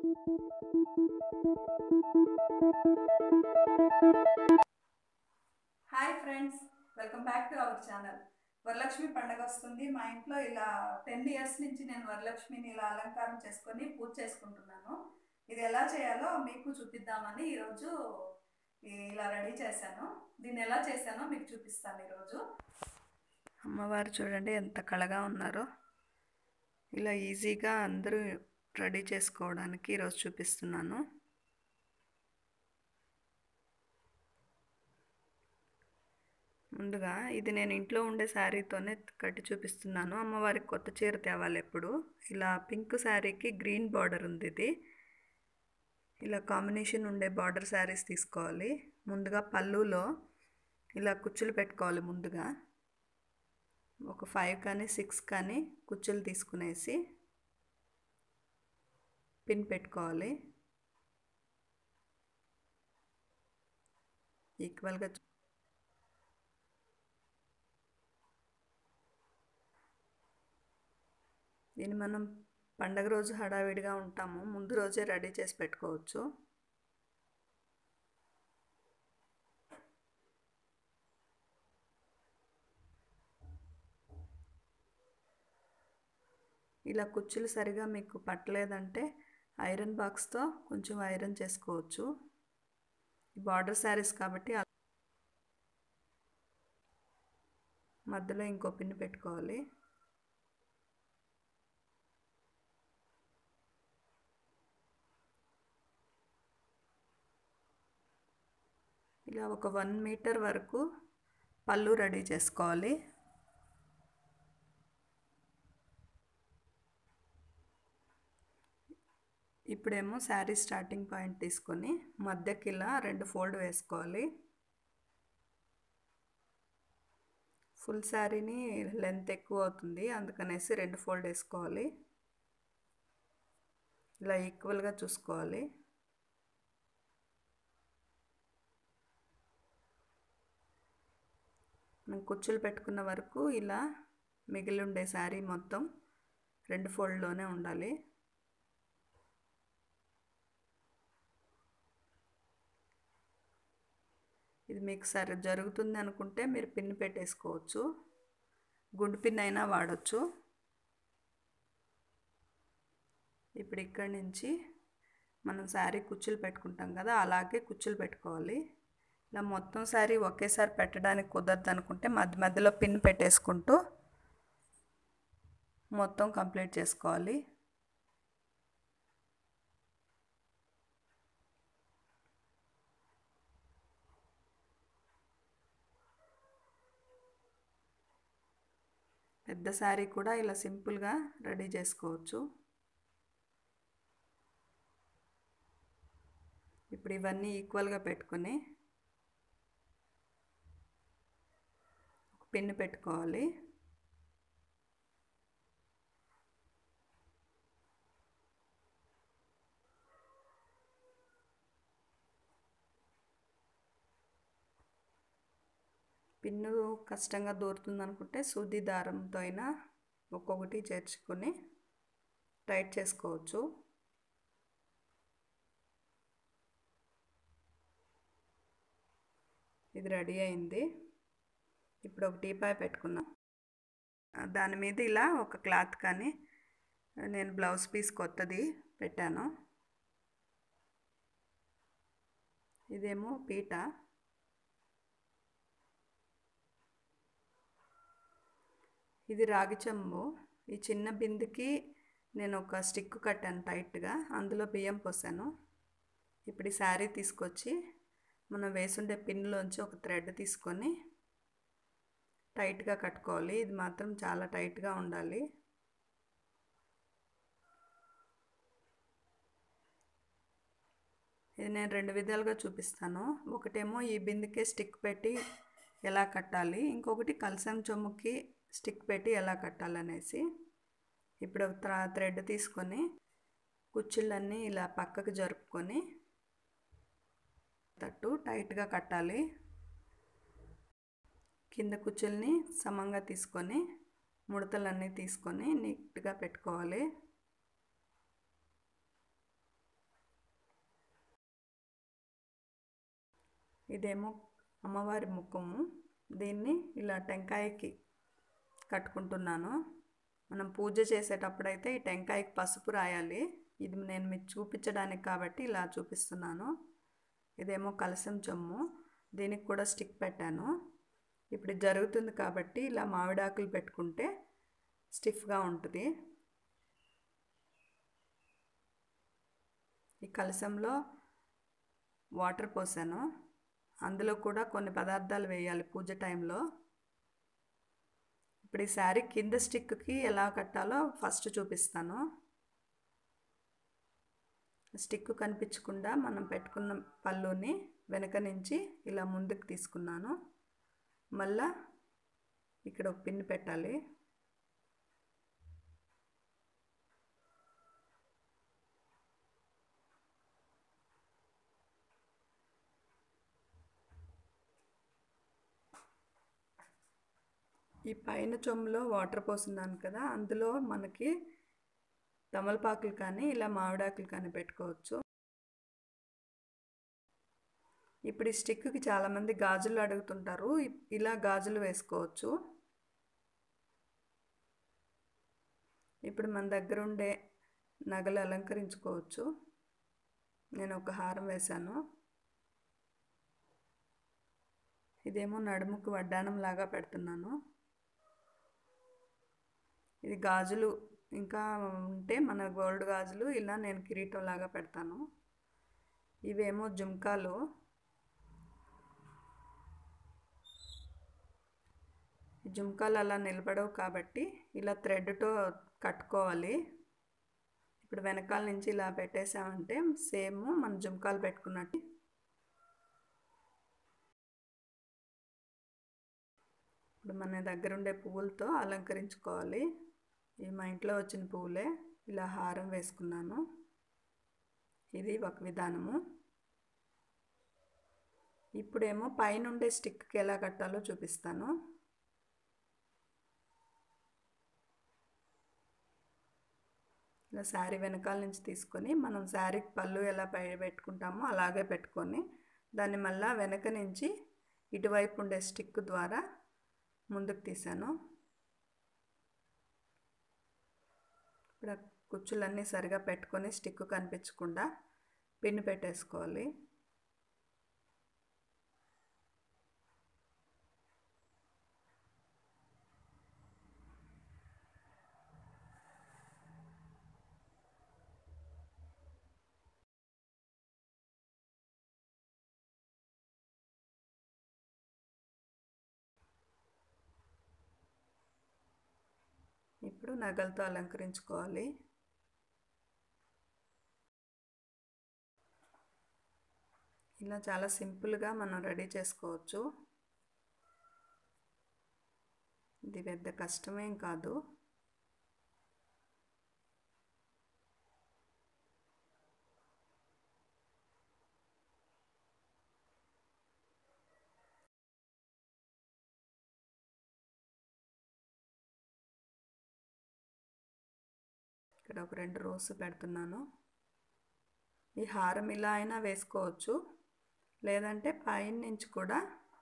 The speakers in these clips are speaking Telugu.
hi friends welcome back to our channel Varalakshmi పండగ వస్తుంది మా ఇంట్లో ఇలా టెన్ ఇయర్స్ నుంచి నేను వరలక్ష్మిని ఇలా అలంకారం చేసుకొని పూజ చేసుకుంటున్నాను ఇది ఎలా చేయాలో మీకు చూపిద్దామని ఈరోజు ఇలా రెడీ చేశాను దీన్ని ఎలా చేశానో మీకు చూపిస్తాను ఈరోజు అమ్మవారు చూడండి ఎంత కళగా ఉన్నారో ఇలా ఈజీగా అందరూ రెడీ చేసుకోవడానికి ఈరోజు చూపిస్తున్నాను ముందుగా ఇది నేను ఇంట్లో ఉండే శారీతోనే కట్టి చూపిస్తున్నాను అమ్మవారికి కొత్త చీర తేవాలి ఎప్పుడు ఇలా పింక్ శారీకి గ్రీన్ బార్డర్ ఉంది ఇది ఇలా కాంబినేషన్ ఉండే బార్డర్ శారీస్ తీసుకోవాలి ముందుగా పళ్ళులో ఇలా కుచ్చులు పెట్టుకోవాలి ముందుగా ఒక ఫైవ్ కానీ సిక్స్ కానీ కుచ్చులు తీసుకునేసి పిన్ పెట్టుకోవాలి ఈక్వల్గా దీన్ని మనం పండగ రోజు హడావిడిగా ఉంటాము ముందు రోజే రెడీ చేసి పెట్టుకోవచ్చు ఇలా కుచ్చులు సరిగా మీకు పట్టలేదంటే ఐరన్ బాక్స్తో కొంచెం ఐరన్ చేసుకోవచ్చు బార్డర్ శారీస్ కాబట్టి మధ్యలో ఇంకో పిన్ పెట్టుకోవాలి ఇలా ఒక వన్ మీటర్ వరకు పళ్ళు రెడీ చేసుకోవాలి ఇప్పుడేమో శారీ స్టార్టింగ్ పాయింట్ తీసుకొని మధ్యకి ఇలా రెండు ఫోల్డ్ వేసుకోవాలి ఫుల్ శారీని లెంత్ ఎక్కువ అవుతుంది అందుకనేసి రెండు ఫోల్డ్ వేసుకోవాలి ఇలా ఈక్వల్గా చూసుకోవాలి మనం కుచ్చులు పెట్టుకున్న వరకు ఇలా మిగిలి ఉండే శారీ మొత్తం రెండు ఫోల్డ్లోనే ఉండాలి ఇది మీకు సరే జరుగుతుంది అనుకుంటే మీరు పిన్ పెట్టేసుకోవచ్చు గుండు పిన్ అయినా వాడచ్చు ఇప్పుడు ఇక్కడి నుంచి మనం శారీ కుచ్చులు పెట్టుకుంటాం కదా అలాగే కుచ్చులు పెట్టుకోవాలి ఇలా మొత్తం శారీ ఒకేసారి పెట్టడానికి కుదరదు అనుకుంటే మధ్య మధ్యలో పిన్ పెట్టేసుకుంటూ మొత్తం కంప్లీట్ చేసుకోవాలి పెద్ద శారీ కూడా ఇలా సింపుల్గా రెడీ చేసుకోవచ్చు ఇప్పుడు ఇవన్నీ ఈక్వల్గా పెట్టుకొని పిన్ పెట్టుకోవాలి పిన్ను కష్టంగా దూరుతుంది అనుకుంటే సూది దారంతో అయినా ఒక్కొక్కటి చేర్చుకొని టైట్ చేసుకోవచ్చు ఇది రెడీ అయింది ఇప్పుడు ఒక టీపాయ్ పెట్టుకున్నాం దాని మీద ఇలా ఒక క్లాత్ కానీ నేను బ్లౌజ్ పీస్ కొత్తది పెట్టాను ఇదేమో పీట ఇది రాగి చెంబు ఈ చిన్న బిందుకి నేను ఒక స్టిక్ కట్టాను టైట్గా అందులో బియ్యం పోసాను ఇప్పుడు ఈ శారీ తీసుకొచ్చి మనం వేసుండే పిన్లోంచి ఒక థ్రెడ్ తీసుకొని టైట్గా కట్టుకోవాలి ఇది మాత్రం చాలా టైట్గా ఉండాలి ఇది నేను రెండు విధాలుగా చూపిస్తాను ఒకటేమో ఈ బిందుకే స్టిక్ పెట్టి ఎలా కట్టాలి ఇంకొకటి కలసం చొమ్ముకి స్టిక్ పెట్టి ఎలా కట్టాలనేసి ఇప్పుడు థ్రెడ్ తీసుకొని కుచ్చుళ్ళన్నీ ఇలా పక్కకు జరుపుకొని తట్టు టైట్గా కట్టాలి కింద కుచ్చుల్ని సమంగా తీసుకొని ముడతలన్నీ తీసుకొని నీట్గా పెట్టుకోవాలి ఇదేమో అమ్మవారి ముఖము దీన్ని ఇలా టెంకాయకి కట్టుకుంటున్నాను మనం పూజ చేసేటప్పుడైతే ఈ టెంకాయకి పసుపు రాయాలి ఇది నేను మీకు చూపించడానికి కాబట్టి ఇలా చూపిస్తున్నాను ఇదేమో కలసం చెమ్ము దీనికి కూడా స్టిక్ పెట్టాను ఇప్పుడు ఇది జరుగుతుంది కాబట్టి ఇలా మామిడాకులు పెట్టుకుంటే స్టిఫ్గా ఉంటుంది ఈ కలసంలో వాటర్ పోసాను అందులో కూడా కొన్ని పదార్థాలు వేయాలి పూజ టైంలో ఇప్పుడు ఈ శారీ కింద స్టిక్కి ఎలా కట్టాలో ఫస్ట్ చూపిస్తాను స్టిక్ కనిపించకుండా మనం పెట్టుకున్న పళ్ళుని వెనక నుంచి ఇలా ముందుకు తీసుకున్నాను మళ్ళా ఇక్కడ ఒక పిన్ పెట్టాలి ఈ పైన చొమ్ములో వాటర్ పోస్తున్నాను కదా అందులో మనకి తమలపాకులు కానీ ఇలా మామిడాకులు కానీ పెట్టుకోవచ్చు ఇప్పుడు ఈ స్టిక్కి చాలామంది గాజులు అడుగుతుంటారు ఇలా గాజులు వేసుకోవచ్చు ఇప్పుడు మన దగ్గర ఉండే నగలు అలంకరించుకోవచ్చు నేను ఒక హారం వేశాను ఇదేమో నడుముకు వడ్డానం లాగా పెడుతున్నాను ఇది గాజులు ఇంకా ఉంటే మన గోల్డ్ గాజులు ఇలా నేను కిరీటం లాగా పెడతాను ఇవేమో జుంకాలు జుంకాలు అలా నిలబడవు కాబట్టి ఇలా థ్రెడ్తో కట్టుకోవాలి ఇప్పుడు వెనకాల నుంచి ఇలా పెట్టేసామంటే సేమ్ మన జుంకాలు పెట్టుకున్నట్టు ఇప్పుడు మన దగ్గర ఉండే పువ్వులతో అలంకరించుకోవాలి ఇవి మా ఇంట్లో వచ్చిన పువ్వులే ఇలా హారం వేసుకున్నాను ఇది ఒక విధానము ఇప్పుడేమో పైనుండే స్టిక్కి ఎలా కట్టాలో చూపిస్తాను ఇలా శారీ వెనకాల నుంచి తీసుకొని మనం శారీకి పళ్ళు ఎలా పై పెట్టుకుంటామో అలాగే పెట్టుకొని దాన్ని మళ్ళా వెనక నుంచి ఇటువైపు ఉండే స్టిక్ ద్వారా ముందుకు తీసాను ఇప్పుడు కుచ్చులన్నీ సరిగా పెట్టుకొని స్టిక్ కనిపించకుండా పిన్ పెట్టేసుకోవాలి ఇప్పుడు నగలతో అలంకరించుకోవాలి ఇలా చాలా సింపుల్గా మనం రెడీ చేసుకోవచ్చు ఇది పెద్ద కష్టమేం కాదు ఇక్కడ ఒక రెండు రోస్ పెడుతున్నాను ఈ హారం ఇలా అయినా వేసుకోవచ్చు లేదంటే పైన నుంచి కూడా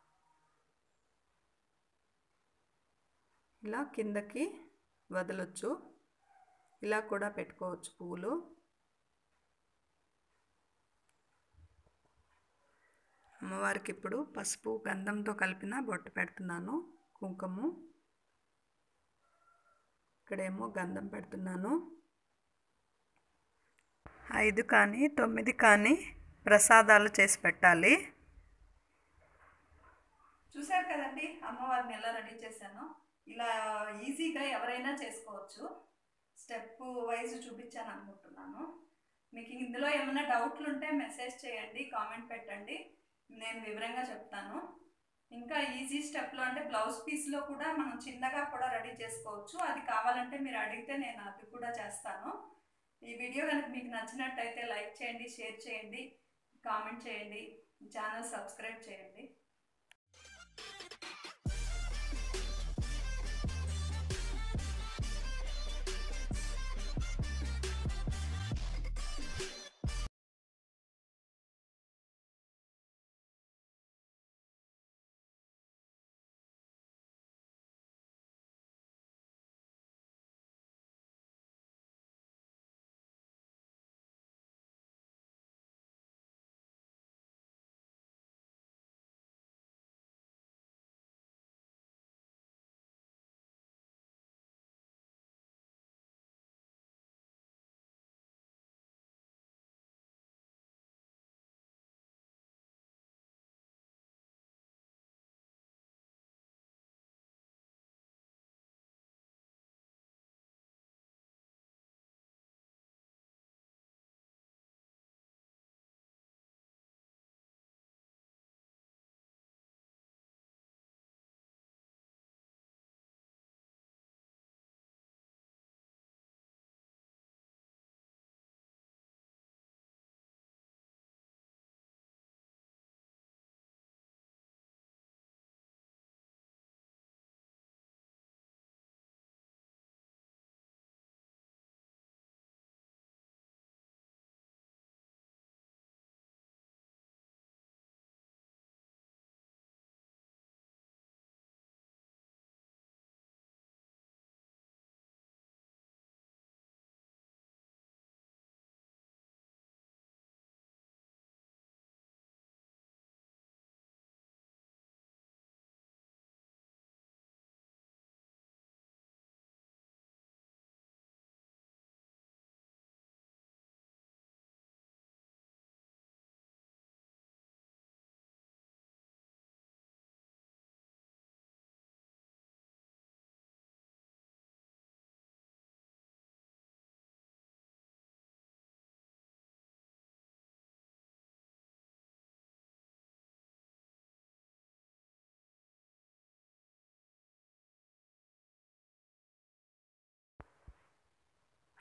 ఇలా కిందకి వదలొచ్చు ఇలా కూడా పెట్టుకోవచ్చు పువ్వులు అమ్మవారికి ఇప్పుడు పసుపు గంధంతో కలిపిన బొట్టు పెడుతున్నాను కుంకుమ ఇక్కడేమో గంధం పెడుతున్నాను ఐదు కానీ తొమ్మిది కానీ ప్రసాదాలు చేసి పెట్టాలి చూశారు కదండి అమ్మవారిని ఎలా రెడీ చేశాను ఇలా ఈజీగా ఎవరైనా చేసుకోవచ్చు స్టెప్ వైజ్ చూపించాను అనుకుంటున్నాను మీకు ఇందులో ఏమైనా డౌట్లు ఉంటే మెసేజ్ చేయండి కామెంట్ పెట్టండి నేను వివరంగా చెప్తాను ఇంకా ఈజీ స్టెప్లో అంటే బ్లౌజ్ పీస్లో కూడా మనం చిన్నగా కూడా రెడీ చేసుకోవచ్చు అది కావాలంటే మీరు అడిగితే నేను అది కూడా చేస్తాను ఈ వీడియో కనుక మీకు నచ్చినట్టయితే లైక్ చేయండి షేర్ చేయండి కామెంట్ చేయండి ఛానల్ సబ్స్క్రైబ్ చేయండి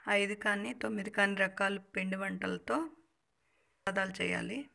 ఐదు కానీ తొమ్మిది కానీ రకాల పిండి వంటలతో ప్రసాదాలు చేయాలి